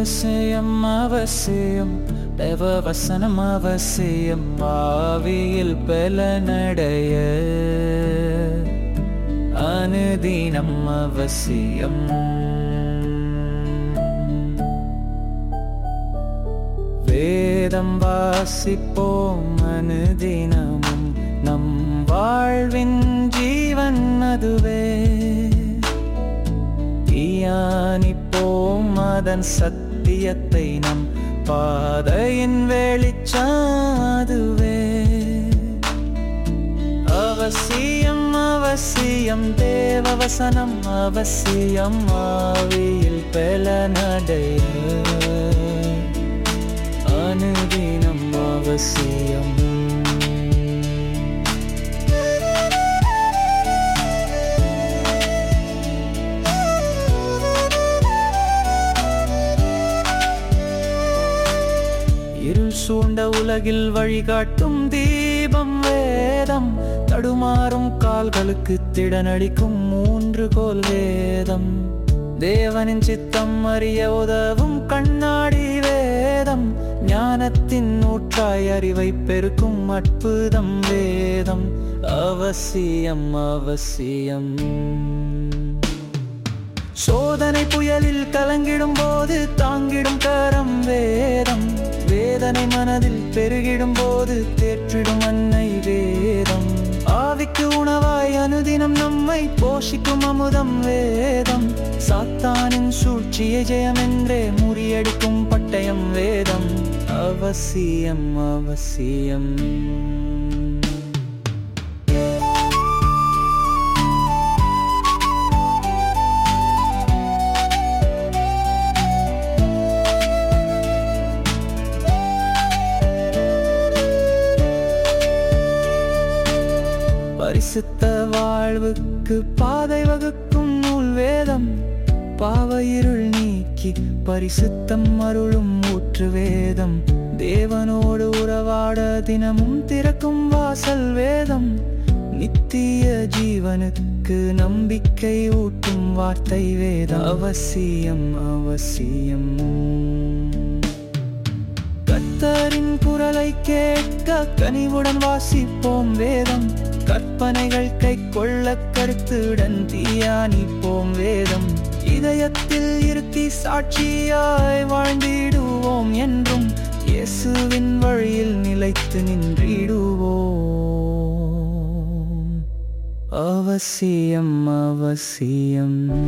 அவசியம் அவசியம் தேவ வசனம் அவசியம் ஆவியில் பலனடைய அனுதினம் அவசியம் வேதம் வாசிப்போம் அனுதினமும் நம் வாழ்வின் ஜீவன் அதுவே தியானிப்போம் அதன் சத்தியத்தை நம் பாதையின் வெளிச்சாதுவே அவசியம் அவசியம் தேவவசனம் அவசியம் ஆவியில் பலனடைய அனுதினம் அவசியம் இருள் சூழ்ந்த உலகில் வழிகாட்டும் தீபம் வேதம் தடுமாறும் கால்களுக்கு திடனடிக்கும் மூன்று கோல் வேதம் தேவனின் சித்தம் அறிய உதவும் கண்ணாடி வேதம் ஞானத்தின் நூற்றாய் அறிவை பெருக்கும் அற்புதம் வேதம் அவசியம் அவசியம் சோதனை புயலில் கலங்கிடும் போது தாங்கிடும் கரம் வேதம் வேதனை மனதில் பெருகிடும் போது தேற்றிடும் அன்னை வேதம் ஆவிக்கு உணவாய் அனுதினம் நம்மை போஷிக்கும் அமுதம் வேதம் சாத்தானின் சூழ்ச்சியை ஜெயம் என்றே முறியடிக்கும் பட்டயம் வேதம் அவசியம் அவசியம் பரிசுத்த வாழ்வுக்கு பாதை வகுக்கும் நூல் வேதம் பாவ இருள் நீக்கி பரிசுத்தம் அருளும் ஊற்று வேதம் தேவனோடு உறவாட தினமும் திறக்கும் வாசல் வேதம் நித்திய ஜீவனுக்கு நம்பிக்கை ஊட்டும் வார்த்தை வேதம் அவசியம் அவசியம் கர்த்தரின் குரலை கேட்க கனிவுடன் வாசிப்போம் வேதம் கற்பனைகள் கை கொள்ள கருத்துடன் தியானிப்போம் வேதம் இதயத்தில் இருத்தி சாட்சியாய் வாழ்ந்திடுவோம் என்றும் இயேசுவின் வழியில் நிலைத்து நின்றிடுவோம் அவசியம் அவசியம்